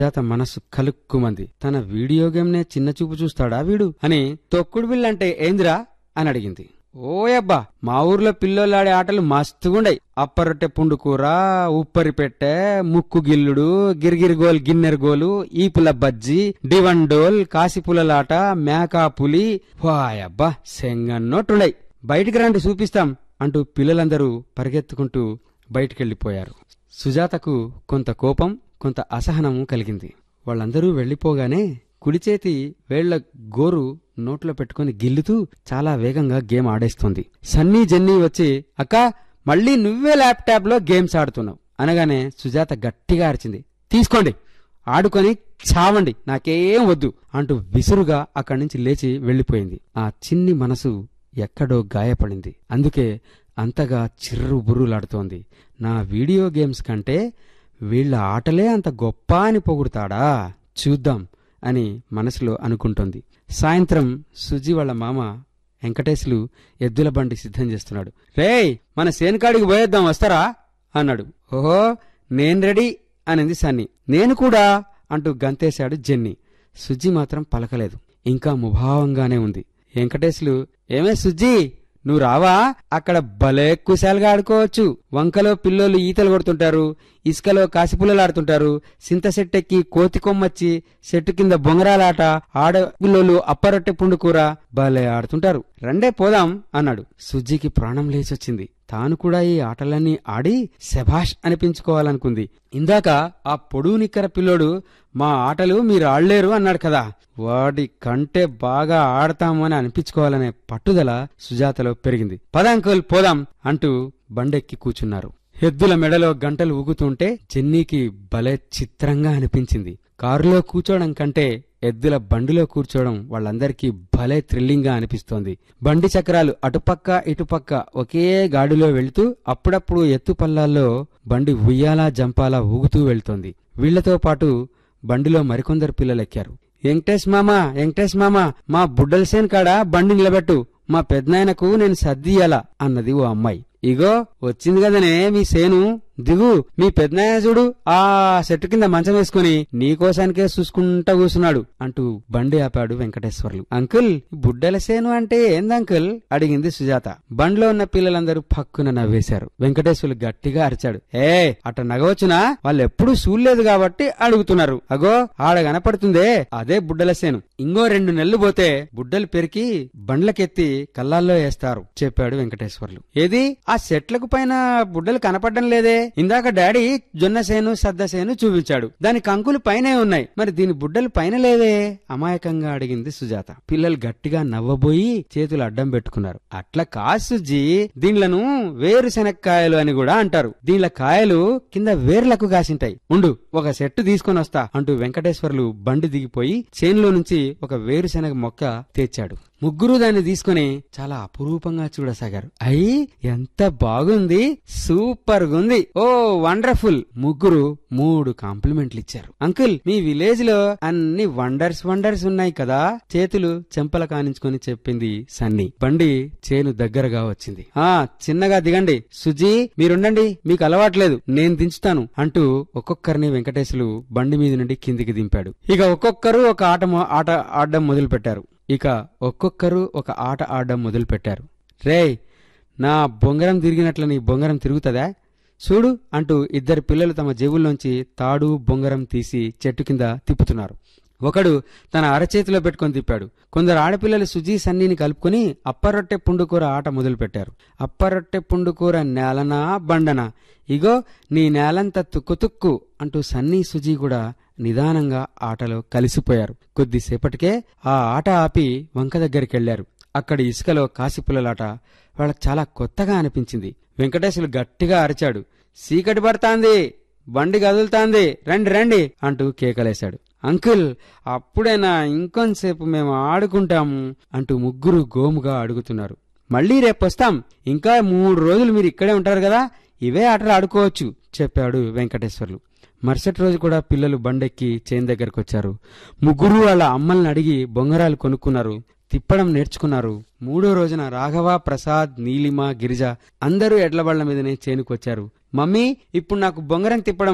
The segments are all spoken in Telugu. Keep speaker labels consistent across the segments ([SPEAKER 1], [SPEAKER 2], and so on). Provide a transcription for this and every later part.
[SPEAKER 1] సుజాత మనసు కలుక్కుమంది తన వీడియో గేమ్ నే చిన్న చూపు చూస్తాడా వీడు అని తొక్కుడు బిళ్ళంటే ఏందిరా అని అడిగింది ఓయబ్బా మా ఊర్లో పిల్లోలాడే ఆటలు మస్తుగుండయి అప్పరొట్టె పుండు కూర ఉప్పరి పెట్టె ముక్కు గిల్లుడు గిరిగిరి గోల్ గిన్నెర్ గోలు ఈపుల బజ్జి డివండోల్ కాసిపులలాట మేకా పులి వాయబ్బా సెంగన్నోటుండయి బయటికి రండి చూపిస్తాం అంటూ పిల్లలందరూ పరిగెత్తుకుంటూ బయటికెళ్లిపోయారు సుజాతకు కొంత కోపం కొంత అసహనము కలిగింది వాళ్ళందరూ వెళ్లిపోగానే కుడిచేతి వేళ్ల గోరు నోట్లో పెట్టుకుని గిల్లుతూ చాలా వేగంగా గేమ్ ఆడేస్తోంది సన్నీ జెన్నీ వచ్చి అక్క మళ్ళీ నువ్వే ల్యాప్టాప్ లో గేమ్స్ ఆడుతున్నావు అనగానే సుజాత గట్టిగా అరిచింది తీసుకోండి ఆడుకొని చావండి నాకేం వద్దు అంటూ విసురుగా అక్కడి నుంచి లేచి వెళ్లిపోయింది ఆ చిన్ని మనసు ఎక్కడో గాయపడింది అందుకే అంతగా చిర్రు బుర్రులాడుతోంది నా వీడియో గేమ్స్ కంటే వీళ్ళ ఆటలే అంత గొప్ప అని పొగుడుతాడా చూద్దాం అని మనసులో అనుకుంటోంది సాయంత్రం సుజి వాళ్ళ మామ వెంకటేశులు ఎద్దుల బండి సిద్ధం చేస్తున్నాడు రేయ్ మన సేనకాడికి పోయేద్దాం వస్తారా అన్నాడు ఓహో నేను రెడీ అనింది సన్ని నేను కూడా అంటూ గంతేశాడు జెన్నీ సుజ్జి మాత్రం పలకలేదు ఇంకా ముభావంగానే ఉంది వెంకటేశులు ఏమే సుజ్జి నువ్వు రావా అక్కడ భలే కుశాలుగా ఆడుకోవచ్చు వంకలో పిల్లోలు ఈతలు కొడుతుంటారు ఇసుకలో కాసిపుల్లలు ఆడుతుంటారు సింత సెట్టెక్కి కోతి కొమ్మచ్చి చెట్టు కింద బొంగరాలాట ఆడ పిల్లోలు అప్పరొట్టె పుండు కూర భలే ఆడుతుంటారు రండే పోదాం అన్నాడు సుజ్జికి ప్రాణం లేచొచ్చింది తాను కూడా ఈ ఆటలన్నీ ఆడి శభాష్ అనిపించుకోవాలనుకుంది ఇందాక ఆ పొడువు నిక్కర పిల్లోడు మా ఆటలు మీరు ఆడలేరు అన్నాడు కదా వాడి కంటే బాగా ఆడతాము అని అనిపించుకోవాలనే పట్టుదల సుజాతలో పెరిగింది పదాంకుల్ పోదాం అంటూ బండెక్కి కూచున్నారు ఎద్దుల మెడలో గంటలు ఊగుతుంటే జెన్నీకి భలే చిత్రంగా అనిపించింది కారులో కూర్చోవడం కంటే ఎద్దుల బండిలో కూర్చోవడం వాళ్ళందరికీ భలే థ్రిల్లింగ్ గా అనిపిస్తోంది బండి చక్రాలు అటుపక్క ఇటుపక్క ఒకే గాడిలో వెళ్తూ అప్పుడప్పుడు ఎత్తు పల్లాల్లో బండి ఉయ్యాలా జంపాలా ఊగుతూ వెళ్తోంది వీళ్లతో పాటు బండిలో మరికొందరు పిల్లలెక్కారు వెంకటేష్ మామ వెంకటేష్ మామ మా బుడ్డల సేన్ కాడ బండి నిలబెట్టు మా పెద్దనాయనకు నేను సర్దియ్యాలా అన్నది ఓ అమ్మాయి ఇగో వచ్చింది కదనే మీ సేను దిగు మీ పెద్దనాయన చూడు ఆ చెట్టు కింద మంచం వేసుకుని నీకోసానికే చూసుకుంటా కూసున్నాడు అంటూ బండి ఆపాడు వెంకటేశ్వర్లు అంకుల్ బుడ్డల సేను అంటే ఏంది అంకుల్ అడిగింది సుజాత బండిలో ఉన్న పిల్లలందరూ పక్కున నవ్వేశారు వెంకటేశ్వర్లు గట్టిగా అరిచాడు ఏ అట నగవచ్చునా వాళ్ళు ఎప్పుడూ చూడలేదు కాబట్టి అడుగుతున్నారు అగో ఆడ కనపడుతుందే అదే బుడ్డల సేను ఇంకో రెండు నెలలు పోతే బుడ్డలు పెరికి బండ్లకెత్తి కల్లాల్లో వేస్తారు చెప్పాడు వెంకటేశ్వర్లు ఏది ఆ చెట్లకు పైన బుడ్డలు కనపడడం లేదే ఇందాక డాడీ జొన్న సేను సద్ద సేను చూపించాడు దాని కంకులు పైనే ఉన్నాయి మరి దీని బుడ్డలు పైన లేదే అమాయకంగా అడిగింది సుజాత పిల్లలు గట్టిగా నవ్వబోయి చేతులు అడ్డం పెట్టుకున్నారు అట్లా కాదు సుజ్జి దీనిలను వేరు శనక్కాయలు అని కూడా అంటారు దీనిల కాయలు కింద వేర్లకు కాసింటాయి ఉండు ఒక సెట్టు తీసుకొని వస్తా అంటూ వెంకటేశ్వర్లు బండి దిగిపోయి చేనులో నుంచి ఒక వేరుశెనగ మొక్క తెచ్చాడు ముగ్గురు దాన్ని తీసుకుని చాలా అపురూపంగా చూడసాగారు అయ్యి ఎంత బాగుంది సూపర్ గుంది ఓ వండర్ఫుల్ ముగ్గురు మూడు కాంప్లిమెంట్లు ఇచ్చారు అంకుల్ మీ విలేజ్ లో అన్ని వండర్స్ వండర్స్ ఉన్నాయి కదా చేతులు చెంపల కానించుకొని చెప్పింది సన్ని బండి చేను దగ్గరగా వచ్చింది ఆ చిన్నగా దిగండి సుజీ మీరుండండి మీకు అలవాట్లేదు నేను దించుతాను అంటూ ఒక్కొక్కరిని వెంకటేశులు బండి మీద నుండి కిందికి దింపాడు ఇక ఒక్కొక్కరు ఒక ఆట మొ- ఆట ఆడడం మొదలు పెట్టారు ఇక ఒక్కొక్కరు ఒక ఆట ఆడడం మొదలు పెట్టారు రేయ్ నా బొంగరం తిరిగినట్లు నీ బొంగరం తిరుగుతుందా చూడు అంటూ ఇద్దరు పిల్లలు తమ జేబుల్లోంచి తాడు బొంగరం తీసి చెట్టు కింద తిప్పుతున్నారు ఒకడు తన అరచేతిలో పెట్టుకొని తిప్పాడు కొందరు ఆడపిల్లలు సుజీ సన్నీని కలుపుకొని అప్పరొట్టె పుండుకూర ఆట మొదలుపెట్టారు అప్పరొట్టె పుండుకూర నేలనా బండనా ఇగో నీ నేలంత తుక్కు తుక్కు అంటూ సన్నీ సుజీ కూడా నిదానంగా ఆటలో కలిసిపోయారు కొద్దిసేపటికే ఆ ఆట ఆపి వంక దగ్గరికెళ్లారు అక్కడి ఇసుకలో కాసిపుల్లలాట వాళ్ళకి చాలా కొత్తగా అనిపించింది వెంకటేశులు గట్టిగా అరిచాడు సీకటి పడతాంది బండి కదులుతాంది రండి రండి అంటూ కేకలేశాడు అంకుల్ అప్పుడైనా ఇంకొంతసేపు మేము ఆడుకుంటాము అంటూ ముగ్గురు గోముగా అడుగుతున్నారు మళ్ళీ రేపొస్తాం ఇంకా మూడు రోజులు మీరు ఇక్కడే ఉంటారు కదా ఇవే ఆటలు ఆడుకోవచ్చు చెప్పాడు వెంకటేశ్వర్లు మరుసటి రోజు కూడా పిల్లలు బండెక్కి చేన్ దగ్గరకు వచ్చారు ముగ్గురు వాళ్ళ అమ్మల్ని అడిగి బొంగరాలు కొనుక్కున్నారు తిప్పడం నేర్చుకున్నారు మూడో రోజున రాఘవ ప్రసాద్ నీలిమ గిరిజ అందరూ ఎడ్లబళ్ల మీదనే చేనుకొచ్చారు మమ్మీ ఇప్పుడు నాకు బొంగరం తిప్పడము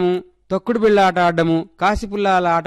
[SPEAKER 1] తొక్కుడు బిళ్ళ ఆట ఆడడము కాసిపుల్లాల ఆట